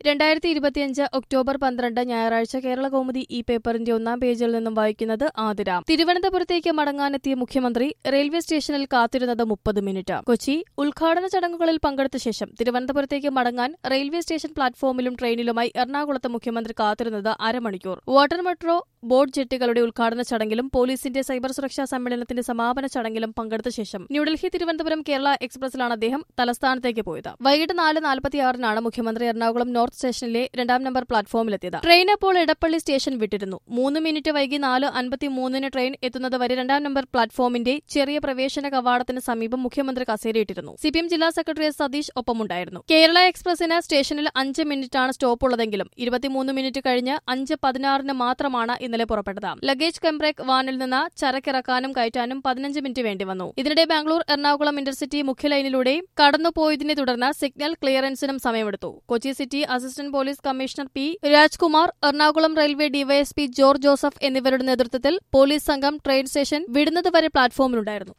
രണ്ടായിരത്തി ഇരുപത്തിയഞ്ച് ഒക്ടോബർ പന്ത്രണ്ട് ഞായറാഴ്ച കേരള കൗമുദി ഈ പേപ്പറിന്റെ ഒന്നാം പേജിൽ നിന്നും വായിക്കുന്നത് ആതിര തിരുവനന്തപുരത്തേക്ക് മടങ്ങാനെത്തിയ മുഖ്യമന്ത്രി റെയിൽവേ സ്റ്റേഷനിൽ കാത്തിരുന്നത് മുപ്പത് മിനിറ്റ് കൊച്ചി ഉദ്ഘാടന ചടങ്ങുകളിൽ പങ്കെടുത്ത ശേഷം തിരുവനന്തപുരത്തേക്ക് മടങ്ങാൻ റെയിൽവേ സ്റ്റേഷൻ പ്ലാറ്റ്ഫോമിലും ട്രെയിനിലുമായി എറണാകുളത്ത് മുഖ്യമന്ത്രി കാത്തിരുന്നത് അരമണിക്കൂർ വാട്ടർ മെട്രോ ബോട്ട് ജെട്ടികളുടെ ഉദ്ഘാടന ചടങ്ങിലും പോലീസിന്റെ സൈബർ സുരക്ഷാ സമ്മേളനത്തിന്റെ സമാപന ചടങ്ങിലും പങ്കെടുത്ത ശേഷം ന്യൂഡൽഹി തിരുവനന്തപുരം കേരള എക്സ്പ്രസിലാണ് അദ്ദേഹം തലസ്ഥാനത്തേക്ക് പോയത് വൈകിട്ട് നാല് നാൽപ്പത്തിയാറിനാണ് മുഖ്യമന്ത്രി എറണാകുളം നോർത്ത് സ്റ്റേഷനിലെ രണ്ടാം നമ്പർ പ്ലാറ്റ്ഫോമിലെത്തിയത് ട്രെയിൻ അപ്പോൾ ഇടപ്പള്ളി സ്റ്റേഷൻ വിട്ടിരുന്നു മൂന്ന് മിനിറ്റ് വൈകി നാല് അൻപത്തിമൂന്നിന് ട്രെയിൻ എത്തുന്നത് വരെ രണ്ടാം നമ്പർ പ്ലാറ്റ്ഫോമിന്റെ ചെറിയ പ്രവേശന കവാടത്തിന് സമീപം മുഖ്യമന്ത്രി കസേരയിട്ടിരുന്നു സിപിഎം ജില്ലാ സെക്രട്ടറി എസ് സതീഷ് ഒപ്പമുണ്ടായിരുന്നു കേരള എക്സ്പ്രസിന് സ്റ്റേഷനിൽ അഞ്ച് മിനിറ്റാണ് സ്റ്റോപ്പ് ഉള്ളതെങ്കിലും ഇരുപത്തിമൂന്ന് മിനിറ്റ് കഴിഞ്ഞ് അഞ്ച് പതിനാറിന് മാത്രമാണ് ഇന്നലെ പുറപ്പെട്ടത് ലഗേജ് കംബ്രേക്ക് വാനിൽ നിന്ന് ചരക്കിറക്കാനും കയറ്റാനും പതിനഞ്ച് മിനിറ്റ് വേണ്ടി വന്നു ഇതിനിടെ ബാംഗ്ലൂർ എറണാകുളം ഇന്റർസിറ്റി മുഖ്യ ലൈനിലൂടെ കടന്നുപോയതിനെ തുടർന്ന് സിഗ്നൽ ക്ലിയറൻസിനും സമയമെടുത്തു Kochi city assistant police commissioner P Rajkumar Ernakulam railway DYSP George Joseph എന്നിവരുടെ നേതൃത്വത്തിൽ പോലീസ് സംഘം ട്രെയിൻ സ്റ്റേഷൻ വിടുന്നതുവരെ പ്ലാറ്റ്ഫോമിലുണ്ടായിരുന്നു